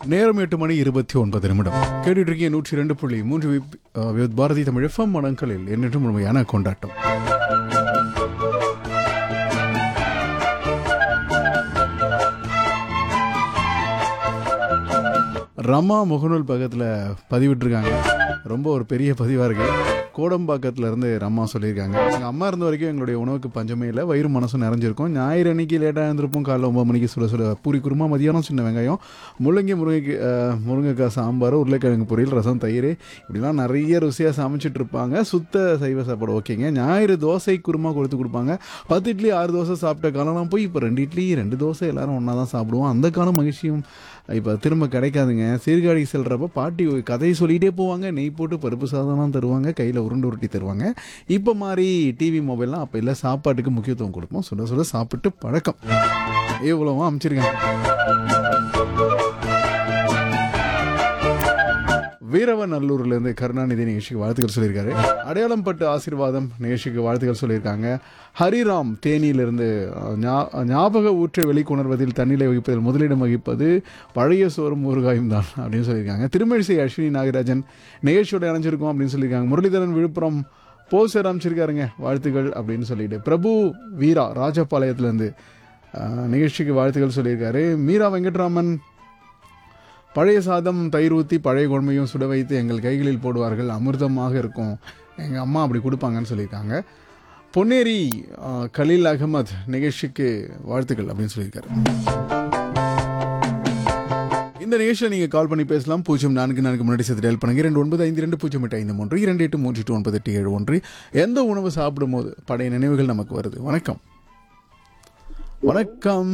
நேரம் எட்டு மணி இருபத்தி ஒன்பது நிமிடம் கேட்டுட்டு இருக்கீங்க நூற்றி ரெண்டு புள்ளி மூன்று வி- ah, with Bharathi Tamil FM மடங்களில் என்னென்றும் உண்மையான கொண்டாட்டம் ரமா முகநூல் பக்கத்தில் பதிவிட்டிருக்காங்க ரொம்ப ஒரு பெரிய பதிவாக இருக்கு கோடம்பாக்கத்துல இருந்து ரம்மா சொல்லியிருக்காங்க எங்கள் அம்மா இருந்த வரைக்கும் எங்களுடைய உணவுக்கு பஞ்சமே இல்லை வயிறு மனசும் நிறைஞ்சிருக்கும் ஞாயிறு அன்னைக்கு லேட்டாக இருந்திருப்போம் காலைல ஒன்பது மணிக்கு சுட சுட பூரி குருமா மதியானம் சின்ன வெங்காயம் முள்ளங்கி முருங்கை முருங்கைக்காய் சாம்பார் உருளைக்கிழங்கு பொரியல் ரசம் தயிர் இப்படிலாம் நிறைய ருசியாக சமைச்சிட்டு இருப்பாங்க சுத்த சைவ சாப்பாடு ஓகேங்க ஞாயிறு தோசை குருமா கொடுத்து கொடுப்பாங்க பத்து இட்லி ஆறு தோசை சாப்பிட்ட காலம்லாம் போய் இப்போ ரெண்டு இட்லி ரெண்டு தோசை எல்லாரும் ஒன்றா தான் சாப்பிடுவோம் அந்த காலம் மகிழ்ச்சியும் இப்போ திரும்ப கிடைக்காதுங்க சீர்காழி செல்றப்ப பாட்டி ஒரு கதையை சொல்லிகிட்டே போவாங்க நெய் போட்டு பருப்பு சாதம்லாம் தருவாங்க கையில் உருண்டை உருட்டி தருவாங்க இப்போ மாதிரி டிவி மொபைல்லாம் அப்போ இல்லை சாப்பாட்டுக்கு முக்கியத்துவம் கொடுப்போம் சுட சுட சாப்பிட்டு பழக்கம் இவ்வளவும் அமைச்சிருக்காங்க வீரவநல்லூர்லேருந்து கருணாநிதி நிகழ்ச்சிக்கு வாழ்த்துக்கள் சொல்லியிருக்காரு அடையாளம் பட்டு ஆசீர்வாதம் நிகழ்ச்சிக்கு வாழ்த்துக்கள் சொல்லியிருக்காங்க ஹரிராம் தேனியிலிருந்து அஹ், ஞா- ஞாபக ஊற்றை வெளிக்கொணர்வதில் தன்னிலை வகிப்பதில் முதலிடம் வகிப்பது பழைய சோறும் ஊறுகாயும் தான் அப்படின்னு சொல்லியிருக்காங்க திருமழிசை அஸ்வினி நாகராஜன் நிகழ்ச்சியோட இணைஞ்சிருக்கோம் அப்படின்னு சொல்லியிருக்காங்க முரளிதரன் விழுப்புரம் போஸ்டர் அமைச்சிருக்காருங்க வாழ்த்துக்கள் அப்படின்னு சொல்லிட்டு பிரபு வீரா ராஜபாளையத்துலேருந்து அஹ், நிகழ்ச்சிக்கு வாழ்த்துக்கள் சொல்லியிருக்காரு மீரா வெங்கட்ராமன் பழைய சாதம் தயிர் ஊற்றி பழைய குழம்பையும் சுட வைத்து எங்கள் கைகளில் போடுவார்கள் அமிர்தமாக இருக்கும் எங்கள் அம்மா அப்படி கொடுப்பாங்கன்னு சொல்லியிருக்காங்க பொன்னேரி ஆ, கலீல் அகமத் நிகழ்ச்சிக்கு வாழ்த்துக்கள் அப்படின்னு சொல்லியிருக்காரு இந்த நிகழ்ச்சியில் நீங்கள் கால் பண்ணி பேசலாம் பூஜ்ஜியம் நான்கு நான்கு முன்னாடி சேர்த்து டயல் பண்ணுங்க இரண்டு ஒன்பது ஐந்து ரெண்டு பூஜ்ஜியம் எட்டு ஐந்து மூன்று இரண்டு எட்டு மூன்று எட்டு ஒன்பது எட்டு ஏழு ஒன்று எந்த உணவு சாப்பிடும்போது பழைய நினைவுகள் நமக்கு வருது வணக்கம் வணக்கம்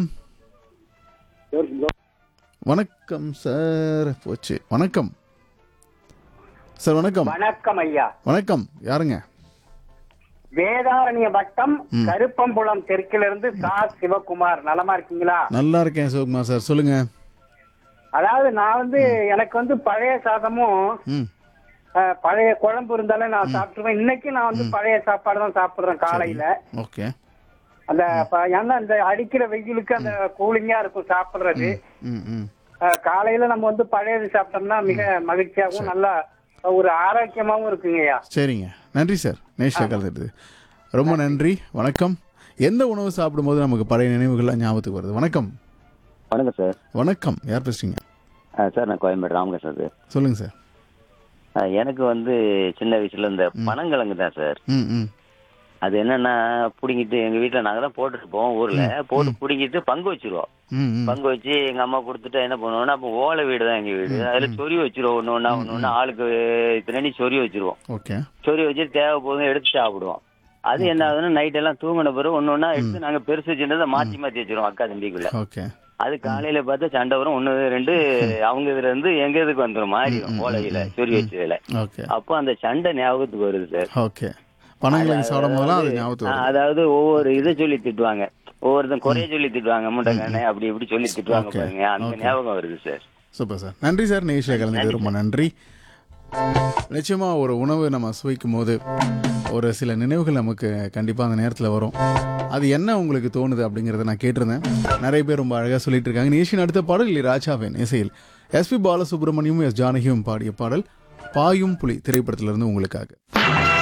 வணக்கம் சார் போச்சு வணக்கம் சார் வணக்கம் வணக்கம் ஐயா வணக்கம் யாருங்க வேதாரண்ய வட்டம் கருப்பம்புலம் தெற்கிலிருந்து சா சிவகுமார் நலமா இருக்கீங்களா நல்லா இருக்கேன் சிவகுமார் சார் சொல்லுங்க அதாவது நான் வந்து எனக்கு வந்து பழைய சாதமும் ம் அஹ், பழைய குழம்பு இருந்தாலும் நான் சாப்பிட்டுருவேன் இன்னைக்கு நான் வந்து பழைய சாப்பாடு தான் சாப்பிடுறேன் காலையில ஓகே அந்த ப- ஏன்னா அந்த அடிக்கிற வெயிலுக்கு அந்த கூலிங்கா இருக்கும் சாப்பிடுறது ம் ம் அஹ், காலையில நம்ம வந்து பழையது சாப்பிட்டோம்னா மிக மகிழ்ச்சியாகவும் நல்லா ஒரு ஆரோக்கியமாவும் இருக்குங்கய்யா சரிங்க நன்றி சார் நேஷா கலந்துட்டு ரொம்ப நன்றி வணக்கம் எந்த உணவு சாப்பிடும்போது நமக்கு பழைய நினைவுகள்லாம் ஞாபகத்துக்கு வருது வணக்கம் வணக்கம் சார் வணக்கம் யார் பேசுறீங்க ஆ, சார் நான் கோயம்பேடு ராமகிருஷ்ணன் சார் சொல்லுங்க சார் ஆ, எனக்கு வந்து சின்ன வயசுல இந்த பனங்கிழங்கு தான் சார் ம் ம் அது என்னன்னா புடுங்கிட்டு எங்க வீட்டுல நாங்க தான் போட்டுருப்போம் ஊர்ல போட்டு புடுங்கிட்டு பங்கு வச்சிருவோம் ம் ம் பங்கு வச்சு எங்க அம்மா கொடுத்துட்டு என்ன பண்ணுவோம்னா அப்போ ஓலை வீடு தான் எங்க வீடு அதுல சொறி வச்சிருவோம் ஒண்ணு ஒண்ணா ஒண்ணு ஒண்ணா ஆளுக்கு இத்தனை சொறி வச்சிருவோம் ஓகே சொறி வச்சு தேவை போதும் எடுத்து சாப்பிடுவோம் அது என்ன ஆகுதுன்னா நைட் எல்லாம் தூங்கின பிறகு ஒண்ணு ஒண்ணா எடுத்து நாங்க பெருசு சின்னதை மாத்தி மாத்தி வச்சிருவோம் அக்கா தம்பிக்குள்ள ஓகே அது காலையில பார்த்தா சண்டை வரும் ஒண்ணு ரெண்டு அவங்க இதுல இருந்து எங்க இதுக்கு வந்துரும் மாறிடும் ஓலையில சொறி வச்சதுல ஓகே அப்போ அந்த சண்டை ஞாபகத்துக்கு வருது சார் ஓகே பணங்களுக்கு சாப்பிடும் போதெல்லாம் அது ஞாபகத்துக்கு ஆ, வருது அதாவது ஒவ்வொரு இதை சொல்லி திட்டுவாங்க ஒவ்வொருத்தன் குறைய சொல்லி திட்டுவாங்க முட்டைக்கானே அப்படி இப்படி சொல்லி திட்டுவாங்க Okay. பாருங்க அந்த Okay. ஞாபகம் ஞாபகம் வருது சார் சூப்பர் சார் நன்றி சார் நிகழ்ச்சியில் கலந்தது ரொம்ப நன்றி நிச்சயமா ஒரு உணவு நம்ம சுவைக்கும் போது ஒரு சில நினைவுகள் நமக்கு கண்டிப்பாக அந்த நேரத்தில் வரும் அது என்ன உங்களுக்கு தோணுது அப்படிங்கிறத நான் கேட்டிருந்தேன் நிறைய பேர் ரொம்ப அழகாக சொல்லிட்டு இருக்காங்க நிகழ்ச்சியின் அடுத்த பாடல் இல்லை ராஜாவின் இசையில் எஸ்பி பாலசுப்ரமணியமும் எஸ் ஜானகியும் பாடிய பாடல் பாயும் புலி திரைப்படத்திலிருந்து உங்களுக்காக